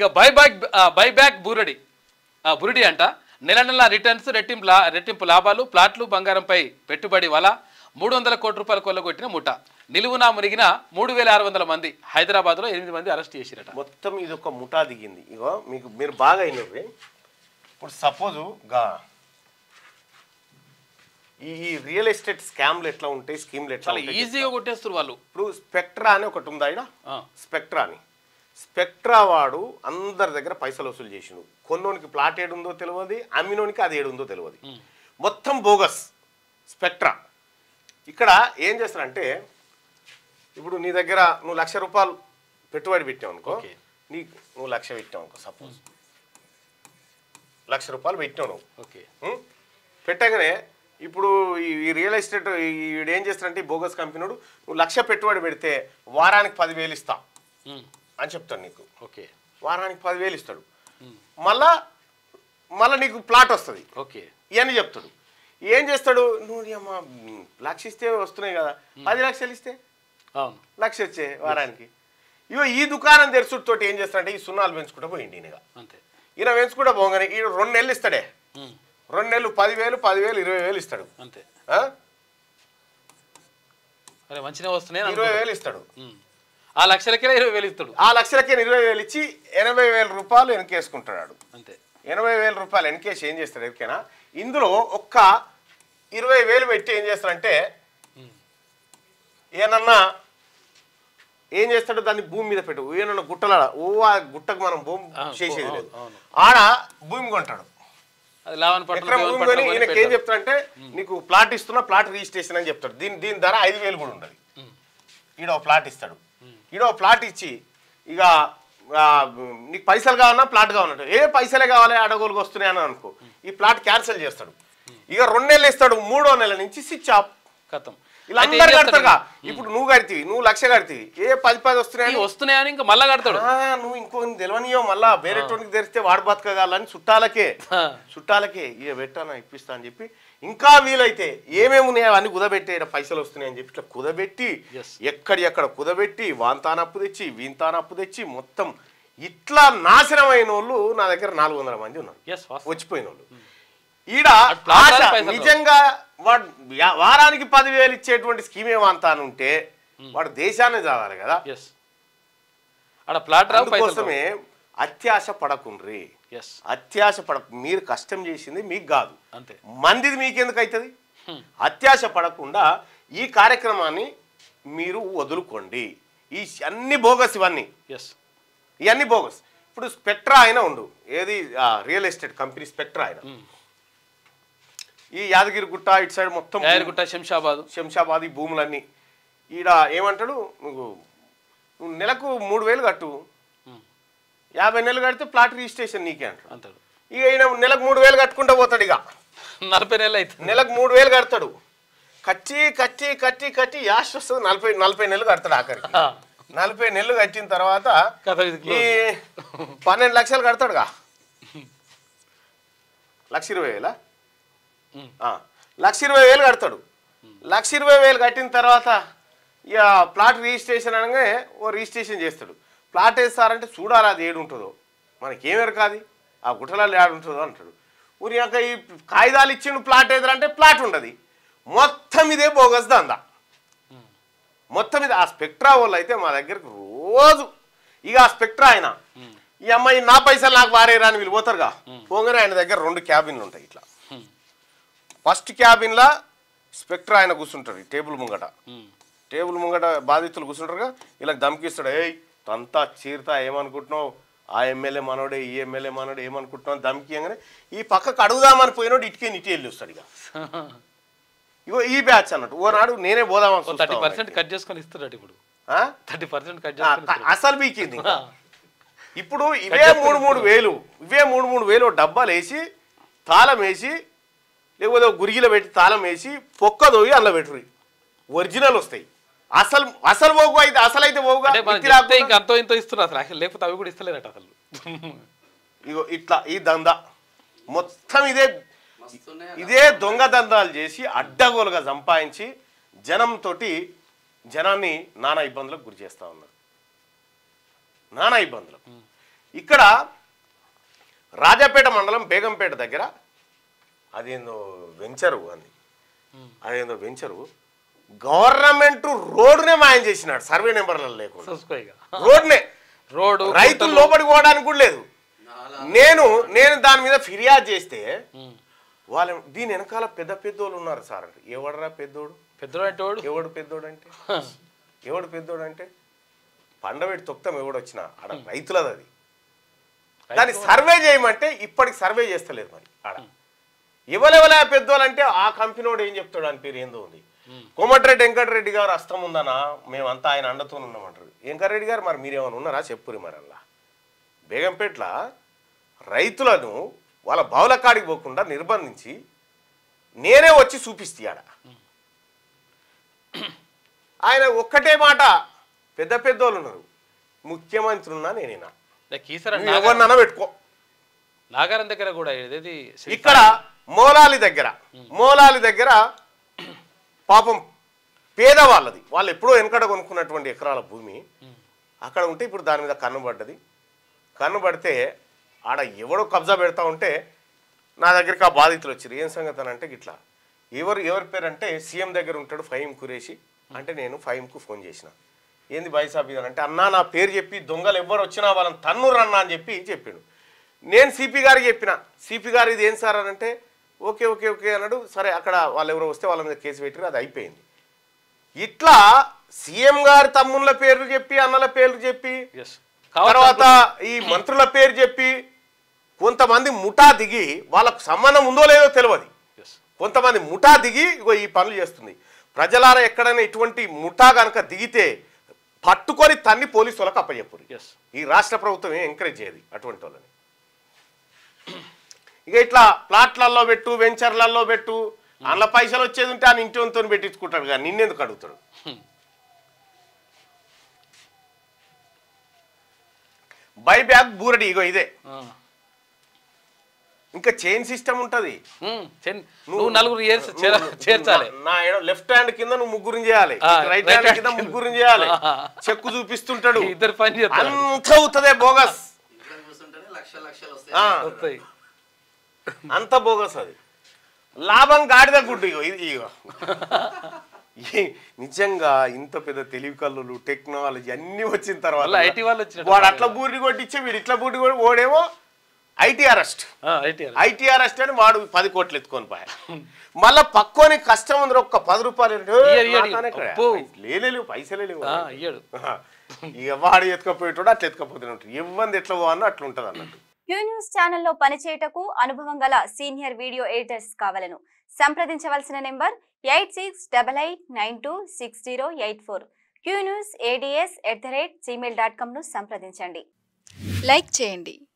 ఇక buyback buyback బురడి ఆ, బురిడి అంట నెల నెల రిటర్న్స్ రెట్టింపు లా రెట్టింపు లాభాలు ప్లాట్లు బంగారంపై పెట్టుబడి వల మూడు వందల కోట్ల రూపాయలు కొల్లగొట్టిన ముఠ నిలువునా మునిగిన మూడు వేల ఆరు వందల మంది హైదరాబాద్లో ఎనిమిది మంది అరెస్ట్ చేసిరట మొత్తం ఇది ఒక ముఠా దిగింది ఇగో మీకు మీరు బాగా అయినవి ఇప్పుడు సపోజు గా ఈ రియల్ ఎస్టేట్ స్కామ్లు ఎట్లా ఉంటాయి స్కీమ్లు ఎట్లా చాలా ఉంటాయి ఈజీగా కొట్టేస్తారు వాళ్ళు ఇప్పుడు స్పెక్ట్రా అని ఒకటి ఉందా ఇక్కడ ఆ, స్పెక్ట్రా అని స్పెక్ట్రా వాడు అందరి దగ్గర పైసలు వసూలు చేసిండు కొన్నోనికి ప్లాట్ ఏడుందో తెలియదు అమ్మినోనికి అది ఏడుందో తెలియదు మొత్తం బోగస్ స్పెక్ట్రా ఇక్కడ ఏం చేస్తారంటే ఇప్పుడు నీ దగ్గర నువ్వు లక్ష రూపాయలు పెట్టుబడి పెట్టావు అనుకో Okay. నీ నువ్వు లక్ష పెట్టావు అనుకో సపోజ్ లక్ష రూపాయలు పెట్టావు నువ్వు ఓకే ఉం? పెట్టగానే ఇప్పుడు ఈ- ఈ రియల్ ఎస్టేట్ ఈడు ఏం చేస్తాడంటే ఈ బోగస్ కంపెనీడు నువ్వు లక్ష పెట్టుబడి పెడితే వారానికి పదివేలు ఇస్తా ఉమ్, అని చెప్తాడు నీకు ఓకే వారానికి పదివేలు ఇస్తాడు మళ్ళా మళ్ళా నీకు ప్లాట్ వస్తుంది ఓకే ఇవన్నీ చెప్తాడు ఏం చేస్తాడు నువ్వు నీ అమ్మ ఉమ్, లక్ష ఇస్తే వస్తున్నాయి కదా పది లక్షలు ఇస్తే అవును లక్ష వచ్చే వారానికి ఇగో ఈ దుకాణం తెరుచుడితోటి ఏం చేస్తాడంటే ఈ సున్నాలు పెంచుకుంటూ పోయింది ఈయనగా అంతే ఈయన పెంచుకుంటూ పోగానే ఈయన రెండు నెలలు ఇస్తాడే ఉమ్, రెండు నెలలు పదివేలు పదివేలు ఇరవై వేలు ఇస్తాడు అంతే ఆ? అరే మంచిగా వస్తున్నాయి అని ఇరవై అనుకుంటా. వేలు ఇస్తాడు ఉమ్. ఆ లక్షలకే ఇరవై వేలు ఇస్తాడు ఆ లక్షలకి ఇరవై వేలు ఇచ్చి ఎనభై వేల రూపాయలు వెనకేసుకుంటాడు అంతే ఎనభై వేల రూపాయలు వెనకేసి ఏం చేస్తాడు ఎవరికైనా ఇందులో ఒక్క ఇరవై వేలు పెట్టి ఏం చేస్తాడంటే ఏనన్నా ఏం చేస్తాడు దాన్ని భూమి మీద పెట్టు ఏనన్నా గుట్టల ఓ ఆ గుట్టకు మనం భూమి ఆ, చేసేది అవును, లేదు అవును. ఆడ భూమి కొంటాడు అది లావన్ ఎకరం పట్టణం భూమి కొని ఈయనకి ఏం చెప్తాడంటే నీకు ప్లాట్ ఇస్తున్నా ప్లాట్ రిజిస్ట్రేషన్ అని చెప్తాడు దీని దీని ధర ఐదు వేలు కూడా ఉండదు ఈడ ఒక ప్లాట్ ఇస్తాడు ఈడ ఒక ప్లాట్ ఇచ్చి ఇక ఆ, నీకు పైసలు కావాలన్నా ప్లాట్ కావాలంటే ఏ పైసలే కావాలి అడగోలుగా వస్తున్నాయని అనుకో ఈ ప్లాట్ క్యాన్సిల్ చేస్తాడు ఇక రెండు నెలలు ఇస్తాడు మూడో నెల నుంచి స్విచ్ ఆఫ్ కథం ఇలా అయితే ఏం అందరు చేస్తాడు? కడతారుగా ఇప్పుడు నువ్వు కడితివి నువ్వు లక్ష కడితివి ఏ పది పది వస్తున్నాయని ఈ వస్తున్నాయని ఇంకా మళ్ళా కడతాడు ఆ, నువ్వు ఇంకో తెలియనియో మళ్ళా వేరే టోనికి తెరిస్తే వాడు బతకగాలని చుట్టాలకే ఆ, చుట్టాలకే ఇక పెట్టాను ఇప్పిస్తా అని చెప్పి ఇంకా వీలైతే ఏమేమి ఉన్నాయో అన్ని కుదబెట్టి ఈడ పైసలు వస్తున్నాయని చెప్పి ఇట్లా కుదబెట్టి Yes. ఎక్కడి ఎక్కడ కుదబెట్టి వాంతానప్పు తెచ్చి వీంతానప్పు తెచ్చి మొత్తం ఇట్లా నాశనమైన వాళ్ళు నా దగ్గర నాలుగు వందల మంది ఉన్నారు yes, వాస్తవం. వచ్చిపోయిన వాళ్ళు ఈడ అట్లా ఆశ ఆడాలి పైసలు. నిజంగా వాడు యా- వారానికి పదివేలు ఇచ్చేటువంటి స్కీమ్ ఏమంతా అని ఉంటే వాడు దేశాన్ని చదవాలి కదా yes. ఆడ ప్లాట్ రావు పైసలు అందుకోసమే అత్యాశ పడకుండ్రి ఎస్ అత్యాశ పడ మీరు కష్టం చేసింది మీకు కాదు అంతే మందిది మీకెందుకు అవుతుంది అత్యాశ పడకుండా ఈ కార్యక్రమాన్ని మీరు వదులుకోండి ఈ అన్ని బోగస్ ఇవన్నీ ఎస్ ఇవన్నీ బోగస్ ఇప్పుడు స్పెక్ట్రా అయినా ఉండు ఏది రియల్ ఎస్టేట్ కంపెనీ స్పెక్ట్రా అయినా ఈ యాదగిరి గుట్ట ఇటు సైడ్ మొత్తం యాదగిరిగుట్ట శంషాబాద్ శంషాబాద్ ఈ భూములన్నీ ఈడ ఏమంటాడు నువ్వు నువ్వు నెలకు మూడు వేలు కట్టు యాభై నెలలు కడితే ప్లాట్ రిజిస్ట్రేషన్ నీకే అంటాడు అంటాడు ఇక ఈయన నెలకు మూడు వేలు కట్టుకుంటూ పోతాడు ఇక నలభై నెలలు అవుతుంది నెలకు మూడు వేలు కడతాడు కట్టి కట్టి కట్టి కట్టి యాష్ వస్తుంది నలభై నలభై నెలలు కడతాడు ఆఖరికి ఆ, నలభై నెలలు కట్టిన తర్వాత కథ ఇది ఈ close. పన్నెండు లక్షలు కడతాడుగా లక్ష ఇరవై వేలా ఉమ్. ఆ, లక్ష ఇరవై వేలు కడతాడు లక్ష ఇరవై వేలు కట్టిన తర్వాత ఇక ప్లాట్ రిజిస్ట్రేషన్ అనగానే ఓ రిజిస్ట్రేషన్ చేస్తాడు ప్లాట్ వేస్తారంటే చూడాలి అది ఏడు ఉంటుందో మనకేమేరు కాదు ఆ గుట్టలలో ఏడు ఉంటుందో అంటాడు ఊరి యొక్క ఈ కాగితాలు ఇచ్చిండు ప్లాట్ ఏదంటే ప్లాట్ ఉండదు మొత్తం ఇదే బోగస్ దందా మొత్తం ఇది ఆ స్పెక్ట్రా వాళ్ళు అయితే మా దగ్గరకు రోజు ఇక ఆ స్పెక్ట్రా ఆయన ఈ అమ్మాయి నా పైసలు నాకు వారేరా అని వీళ్ళు పోతారుగా పోగానే ఆయన దగ్గర రెండు క్యాబిన్లు ఉంటాయి ఇట్లా ఉమ్, ఫస్ట్ క్యాబిన్లా స్పెక్ట్రా ఆయన కూర్చుంటాడు ఈ టేబుల్ ముంగట ఉమ్, టేబుల్ ముంగట బాధితులు కూర్చుంటారుగా ఇలా దమ్కిస్తాడు ఏయ్ తంతా చీరతా ఏమనుకుంటున్నావు ఆ ఎమ్మెల్యే మనోడే ఈ ఎమ్మెల్యే మనోడే ఏమనుకుంటున్నావు దమ్కి అనగానే ఈ పక్కకు అడుగుదామని పోయినోడు ఇటుకే ఇటు వెళ్ళి వస్తాడు ఇక ఇగో ఈ బ్యాచ్ అన్నట్టు ఓనాడు నేనే పోదామని ఓ థర్టీ చూస్తా పర్సెంట్ కట్ చేసుకొని ఇస్తాడు ఇప్పుడు ఆ? థర్టీ పర్సెంట్ కట్ ఆ, చేసుకొని ఇస్తాడు. అసలు బీకింది ఇంకా. ఆ, ఇప్పుడు ఇవే మూడు మూడు వేలు ఇవే మూడు మూడు వేలు ఓ డబ్బాలు వేసి తాళం వేసి లేకపోతే ఒక గురిగిలో పెట్టి తాళం వేసి పొక్క దోయి అందులో పెట్టుర్రి ఒరిజినల్ వస్తాయి అసలు అసలు పోగు అయితే అసలు అయితే పోగుగా అంటే మనం ఇత్తి చెప్తే రాకుండా- ఇంకా అంతో ఇంతో ఇస్తున్నారు అసలు actually లేకపోతే అవి కూడా ఇస్తలేరట అసలు ఇగో ఇట్లా ఈ దందా మొత్తం ఇదే ఇదే దొంగ దందాలు చేసి అడ్డగోలుగా సంపాదించి జనంతోటి జనాన్ని నానా ఇబ్బందులకు గురి చేస్తా ఉన్నారు నానా ఇబ్బందులకు ఇక్కడ రాజాపేట మండలం బేగంపేట దగ్గర అదేందో వెంచరు అని అదేందో వెంచరు గవర్నమెంట్ రోడ్డునే మాయం చేసినాడు సర్వే నెంబర్లలో లేకుండా చూసుకో ఇక రోడ్నే రోడ్డు రైతులు లోపలికి పోవడానికి కూడా లేదు నేను నేను దాని మీద ఫిర్యాదు చేస్తే ఉమ్. వాళ్ళ దీని వెనకాల పెద్ద పెద్దోళ్ళు ఉన్నారు సార్ అంటే ఎవడరా పెద్దోడు పెద్దోడు అంటే వాడు ఎవడు పెద్దోడు అంటే ఎవడు పెద్దోడు అంటే పండబెట్టి తొక్తం ఎవడు వచ్చినా ఆడ రైతులది అది దాన్ని సర్వే చేయమంటే ఇప్పటికి సర్వే చేస్తలేదు మరి ఆడ ఎవరెవలా పెద్దోళ్ళు అంటే ఆ కంపెనీడు ఏం చెప్తాడు అని పేరు ఏందో ఉంది కోమటిరెడ్డి వెంకటరెడ్డి గారు అస్తం ఉందనా మేమంతా ఆయన అండతో ఉన్నామంటారు వెంకటరెడ్డి గారు మరి మీరేమైనా ఉన్నారా చెప్పురి మరి అలా బేగంపేట్ల రైతులను వాళ్ళ బావుల కాడికి పోకుండా నిర్బంధించి నేనే వచ్చి చూపిస్తాడ ఆయన ఒక్కటే మాట పెద్ద పెద్దోళ్ళు ఉన్నారు ముఖ్యమంత్రి ఉన్నా నేనేనా కీసర నువ్వు ఎవరినైనా పెట్టుకో నాగారం దగ్గర కూడా ఏదేది శ్రీ- ఇక్కడ మోలాలి దగ్గర మోలాలి దగ్గర పాపం పేదవాళ్ళది వాళ్ళు ఎప్పుడో వెనకడ కొనుక్కున్నటువంటి ఎకరాల భూమి అక్కడ ఉంటే ఇప్పుడు దాని మీద కన్ను పడ్డది కన్ను పడితే ఆడ ఎవడో కబ్జా పెడతా ఉంటే నా దగ్గరికి ఆ బాధితులు వచ్చారు ఏం సంగతి అని అంటే గిట్లా ఎవరు ఎవరి పేరు అంటే సీఎం దగ్గర ఉంటాడు ఫహీం కురేషి అంటే నేను ఫహీంకు ఫోన్ చేసిన ఏంది బైసాబ్ ఇది అని అంటే అన్నా నా పేరు చెప్పి దొంగలు ఎవ్వరు వచ్చినా వాళ్ళని తన్నురు అన్నా అని చెప్పి చెప్పాడు నేను సిపి గారికి చెప్పిన సిపి గారు ఇది ఏం సార్ అని అంటే ఓకే ఓకే ఓకే అన్నాడు సరే అక్కడ వాళ్ళు ఎవరో వస్తే వాళ్ళ మీద కేసు పెట్టారు అది అయిపోయింది ఇట్లా సీఎం గారి తమ్ముళ్ళ పేర్లు చెప్పి అన్నల పేర్లు చెప్పి Yes. తర్వాత ఈ మంత్రుల పేరు చెప్పి కొంతమంది ముఠా దిగి వాళ్ళకు సంబంధం ఉందో లేదో తెలియదు Yes. కొంతమంది ముఠా దిగి ఇగో ఈ పనులు చేస్తుంది ప్రజలారా ఎక్కడైనా ఇటువంటి ముఠా కనుక దిగితే పట్టుకొని తన్ని పోలీసు వాళ్ళకి అప్పచెప్పురు Yes. ఈ రాష్ట్ర ప్రభుత్వం ఏం ఎంకరేజ్ చేయదు అటువంటి వాళ్ళని ఇక ఇట్లా ప్లాట్లలో పెట్టు వెంచర్లలో పెట్టు అందులో పైసలు వచ్చేది ఉంటే ఆయన ఇంటి వంతుని పెట్టించుకుంటాడు కానీ నిన్నెందుకు అడుగుతాడు బై బ్యాక్ బూరడి ఇగో ఇదే ఆ. ఇంకా చైన్ సిస్టమ్ ఉంటది ఉమ్, చెన్- నువ్వు నలుగురు చేర్చ- చేర- చేర్చాలి నా లెఫ్ట్ హ్యాండ్ కింద నువ్వు ముగ్గురిని చేయాలి ఆ, రైట్ right హ్యాండ్ hand కింద కింద. ముగ్గురిని చేయాలి ఆ. చెక్కు చూపిస్తుంటాడు ఈ ఇద్దరు పని చేస్తారు అంత అవుతుందే బోగస్ ఇక్కడ కూర్చుంటేనే లక్ష లక్షలు ఆ. వస్తాయి వస్తాయి అంత బోగస్ అది లాభం గాడిద గుడ్డు ఇగో ఇది ఇగో ఈ నిజంగా ఇంత పెద్ద తెలివి కల్లులు టెక్నాలజీ అన్ని వచ్చిన తర్వాత మళ్ళీ IT వాళ్ళు వచ్చినట్టు వాడు అట్లా బూరిని కొట్టించి వీడు ఇట్లా బూరిని కొట్టి ఓడేమో ఐటీ అరెస్ట్ ఆ, ఐటీ వాళ్ళు. ఐటీ అరెస్ట్ అని వాడు పది కోట్లు ఎత్తుకొని పోయా మళ్ళా పక్కోని కష్టం ఉంది ఒక పది రూపాయలు అంటే, "ఏ, ఇయ్యడు, ఇయ్యడు. నాకానే ఇక్కడ అబ్బో. లేలే లేవు పైసలే లేవు ఆ, ఇయ్యడు ఇక వాడు ఎత్తుకపోయేటోడు అట్లా ఎత్తుకపోతూనే ఉంటాడు ఇవ్వంది ఎట్లా పోవన్నో అట్లా ఉంటుంది అన్నట్టు క్యూ న్యూస్ ఛానల్లో పనిచేయటకు అనుభవం గల సీనియర్ వీడియో ఎడిటర్స్ కావాలను సంప్రదించవలసిన number eight six double eight nine two six zero eight four Q news ads at the rate Gmail dot కామ్ను సంప్రదించండి లైక్ చేయండి